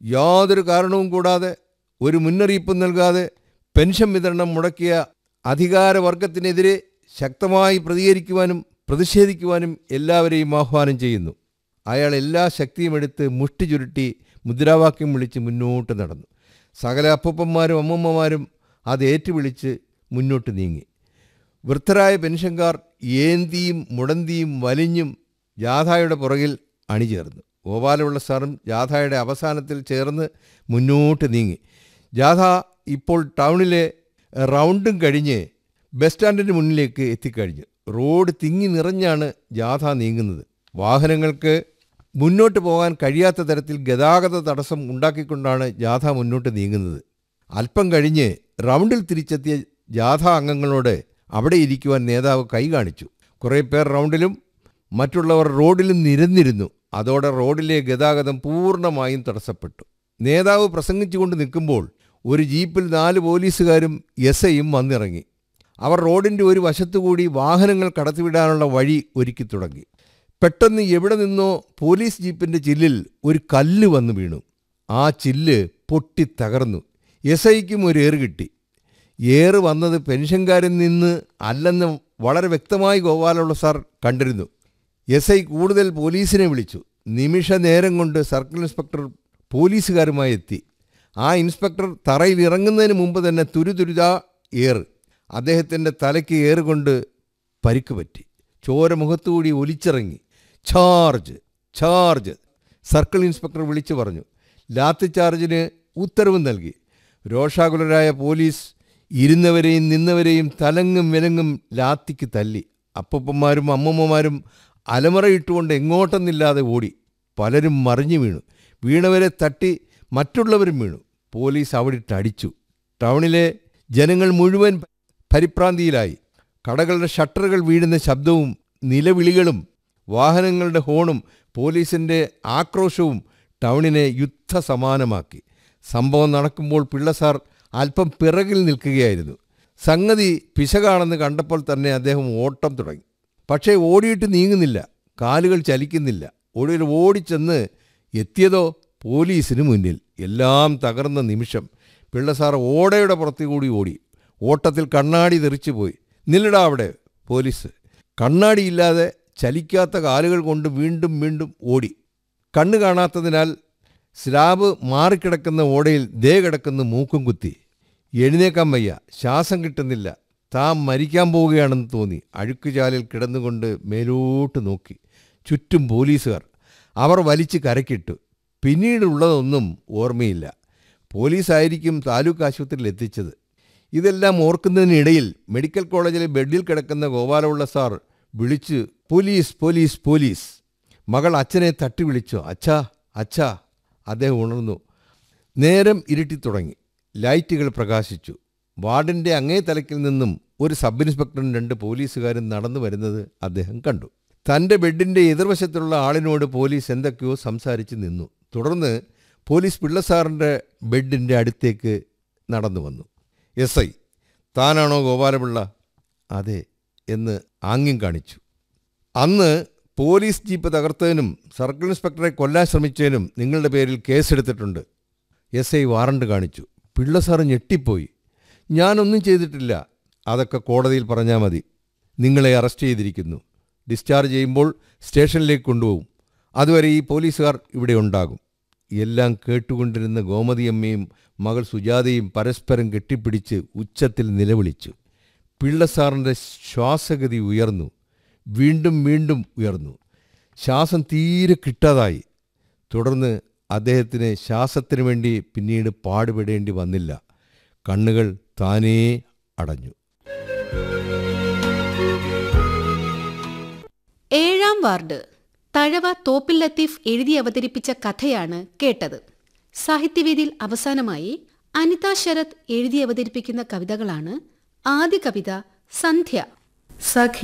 യാതൊരു കാരണവും കൂടാതെ ഒരു മുന്നറിയിപ്പും നൽകാതെ പെൻഷൻ വിതരണം മുടക്കിയ അധികാരവർഗത്തിനെതിരെ ശക്തമായി പ്രതികരിക്കുവാനും പ്രതിഷേധിക്കുവാനും എല്ലാവരെയും ആഹ്വാനം ചെയ്യുന്നു അയാൾ എല്ലാ ശക്തിയും എടുത്ത് മുഷ്ടി ചുരുട്ടി മുദ്രാവാക്യം വിളിച്ച് മുന്നോട്ട് നടന്നു സകല അപ്പൂപ്പന്മാരും അമ്മൂമ്മമാരും അത് ഏറ്റുവിളിച്ച് മുന്നോട്ട് നീങ്ങി വൃദ്ധരായ പെൻഷൻകാർ ഏന്തിയും മുടന്തിയും വലിഞ്ഞും ജാഥയുടെ പുറകിൽ അണിചേർന്നു ഗോപാലപിള്ള സാറും ജാഥയുടെ അവസാനത്തിൽ ചേർന്ന് മുന്നോട്ട് നീങ്ങി ജാഥ ഇപ്പോൾ ടൗണിലെ റൗണ്ടും കഴിഞ്ഞ് ബസ് സ്റ്റാൻഡിന് മുന്നിലേക്ക് എത്തിക്കഴിഞ്ഞു റോഡ് തിങ്ങി നിറഞ്ഞാണ് ജാഥ നീങ്ങുന്നത് വാഹനങ്ങൾക്ക് മുന്നോട്ട് പോകാൻ കഴിയാത്ത തരത്തിൽ ഗതാഗത തടസ്സം ഉണ്ടാക്കിക്കൊണ്ടാണ് ജാഥ മുന്നോട്ട് നീങ്ങുന്നത് അല്പം കഴിഞ്ഞ് റൗണ്ടിൽ തിരിച്ചെത്തിയ ജാഥ അംഗങ്ങളോട് അവിടെ ഇരിക്കുവാൻ നേതാവ് കൈ കാണിച്ചു കുറേ പേർ റൗണ്ടിലും മറ്റുള്ളവർ റോഡിലും നിരന്നിരുന്നു അതോടെ റോഡിലെ ഗതാഗതം പൂർണ്ണമായും തടസ്സപ്പെട്ടു നേതാവ് പ്രസംഗിച്ചുകൊണ്ട് നിൽക്കുമ്പോൾ ഒരു ജീപ്പിൽ നാല് പോലീസുകാരും എസ് ഐയും വന്നിറങ്ങി അവർ റോഡിൻ്റെ ഒരു വശത്തുകൂടി വാഹനങ്ങൾ കടത്തിവിടാനുള്ള വഴി ഒരുക്കി തുടങ്ങി പെട്ടെന്ന് എവിടെ നിന്നോ പോലീസ് ജീപ്പിൻ്റെ ചില്ലിൽ ഒരു കല്ല് വന്നു വീണു ആ ചില്ല് പൊട്ടി തകർന്നു എസ് ഐക്കും ഒരു ഏറ് കിട്ടി ഏറ് വന്നത് പെൻഷൻകാരിൽ നിന്ന് അല്ലെന്ന് വളരെ വ്യക്തമായി ഗോപാലുള്ള സാർ കണ്ടിരുന്നു എസ് ഐ കൂടുതൽ പോലീസിനെ വിളിച്ചു നിമിഷ നേരം കൊണ്ട് സർക്കിൾ ഇൻസ്പെക്ടർ പോലീസുകാരുമായി എത്തി ആ ഇൻസ്പെക്ടർ തറയിൽ ഇറങ്ങുന്നതിന് മുമ്പ് തന്നെ തുരുതുരുതാ ഏറ് അദ്ദേഹത്തിൻ്റെ തലയ്ക്ക് ഏറുകൊണ്ട് പരിക്ക് പറ്റി ചോര മുഖത്തുകൂടി ഒലിച്ചിറങ്ങി ചാർജ് ചാർജ് സർക്കിൾ ഇൻസ്പെക്ടർ വിളിച്ചു പറഞ്ഞു ലാത്തി ചാർജിന് ഉത്തരവ് നൽകി രോഷാകുലരായ പോലീസ് ഇരുന്നവരെയും നിന്നവരെയും തലങ്ങും വിലങ്ങും ലാത്തിക്ക് തല്ലി അപ്പൂപ്പന്മാരും അമ്മമ്മമാരും അലമറയിട്ടുകൊണ്ട് എങ്ങോട്ടെന്നില്ലാതെ ഓടി പലരും മറിഞ്ഞു വീണു വീണവരെ തട്ടി മറ്റുള്ളവരും വീണു പോലീസ് അവിടിട്ട് അടിച്ചു ടൗണിലെ ജനങ്ങൾ മുഴുവൻ പരിഭ്രാന്തിയിലായി കടകളുടെ ഷട്ടറുകൾ വീഴുന്ന ശബ്ദവും നിലവിളികളും വാഹനങ്ങളുടെ ഹോണും പോലീസിൻ്റെ ആക്രോശവും ടൗണിനെ യുദ്ധസമാനമാക്കി സംഭവം നടക്കുമ്പോൾ പിള്ളസാർ അല്പം പിറകിൽ നിൽക്കുകയായിരുന്നു സംഗതി പിശകാണെന്ന് കണ്ടപ്പോൾ തന്നെ അദ്ദേഹം ഓട്ടം തുടങ്ങി പക്ഷേ ഓടിയിട്ട് നീങ്ങുന്നില്ല കാലുകൾ ചലിക്കുന്നില്ല ഒടുവിൽ ഓടിച്ചെന്ന് എത്തിയതോ പോലീസിന് മുന്നിൽ എല്ലാം തകർന്ന നിമിഷം പിള്ളസാർ ഓടയുടെ പുറത്തുകൂടി ഓടി ഓട്ടത്തിൽ കണ്ണാടി തെറിച്ചുപോയി നില്ലടാ അവിടെ പോലീസ് കണ്ണാടിയില്ലാതെ ചലിക്കാത്ത കാലുകൾ കൊണ്ട് വീണ്ടും വീണ്ടും ഓടി കണ്ണ് കാണാത്തതിനാൽ സ്ലാബ് മാറിക്കിടക്കുന്ന ഓടയിൽ ദേ കിടക്കുന്ന മൂക്കും കുത്തി എഴുന്നേക്കാൻ വയ്യ ശ്വാസം കിട്ടുന്നില്ല താൻ മരിക്കാൻ പോവുകയാണെന്ന് തോന്നി അഴുക്കുചാലിൽ കിടന്നുകൊണ്ട് മേലോട്ട് നോക്കി ചുറ്റും പോലീസുകാർ അവർ വലിച്ച് കരക്കിട്ടു പിന്നീടുള്ളതൊന്നും ഓർമ്മയില്ല പോലീസായിരിക്കും താലൂക്ക് ആശുപത്രിയിൽ എത്തിച്ചത് ഇതെല്ലാം ഓർക്കുന്നതിനിടയിൽ മെഡിക്കൽ കോളേജിലെ ബെഡിൽ കിടക്കുന്ന ഗോപാലപിള്ള സാർ വിളിച്ച് പോലീസ് പോലീസ് പോലീസ് മകൾ അച്ഛനെ തട്ടി വിളിച്ചു അച്ഛാ അച്ഛാ അദ്ദേഹം ഉണർന്നു നേരം ഇരുട്ടി തുടങ്ങി ലൈറ്റുകൾ പ്രകാശിച്ചു വാർഡിൻ്റെ അങ്ങേ തലക്കിൽ നിന്നും ഒരു സബ് ഇൻസ്പെക്ടറും രണ്ട് പോലീസുകാരും നടന്നു വരുന്നത് അദ്ദേഹം കണ്ടു തൻ്റെ ബെഡിൻ്റെ എതിർവശത്തുള്ള ആളിനോട് പോലീസ് എന്തൊക്കെയോ സംസാരിച്ച് നിന്നു തുടർന്ന് പോലീസ് പിള്ളസാറിൻ്റെ ബെഡിൻ്റെ അടുത്തേക്ക് നടന്നു വന്നു എസ് ഐ താനാണോ ഗോപാലപിള്ള അതെ എന്ന് ആംഗ്യം കാണിച്ചു അന്ന് പോലീസ് ജീപ്പ് തകർത്തതിനും സർക്കിൾ ഇൻസ്പെക്ടറെ കൊല്ലാൻ ശ്രമിച്ചതിനും നിങ്ങളുടെ പേരിൽ കേസെടുത്തിട്ടുണ്ട് എസ് ഐ വാറണ്ട് കാണിച്ചു പിള്ള സാറ് ഞെട്ടിപ്പോയി ഞാനൊന്നും ചെയ്തിട്ടില്ല അതൊക്കെ കോടതിയിൽ പറഞ്ഞാൽ മതി നിങ്ങളെ അറസ്റ്റ് ചെയ്തിരിക്കുന്നു ഡിസ്ചാർജ് ചെയ്യുമ്പോൾ സ്റ്റേഷനിലേക്ക് കൊണ്ടുപോകും അതുവരെ ഈ പോലീസുകാർ ഇവിടെ ഉണ്ടാകും എല്ലാം കേട്ടുകൊണ്ടിരുന്ന ഗോമതിയമ്മയും മകൾ സുജാതയും പരസ്പരം കെട്ടിപ്പിടിച്ച് ഉച്ചത്തിൽ നിലവിളിച്ചു പിള്ളസാറിൻ്റെ ശ്വാസഗതി ഉയർന്നു വീണ്ടും വീണ്ടും ഉയർന്നു ശ്വാസം തീരെ കിട്ടാതായി തുടർന്ന് അദ്ദേഹത്തിന് ശ്വാസത്തിനു വേണ്ടി പിന്നീട് പാടുപെടേണ്ടി വന്നില്ല കണ്ണുകൾ താനേ അടഞ്ഞു ഏഴാം വാർഡ് തഴവ തോപ്പിൽ ലത്തീഫ് എഴുതി അവതരിപ്പിച്ച കഥയാണ് കേട്ടത് സാഹിത്യവേദിയിൽ അവസാനമായി അനിത ശരത് എഴുതി അവതരിപ്പിക്കുന്ന കവിതകളാണ് ആദ്യ കവിത സന്ധ്യ സഖി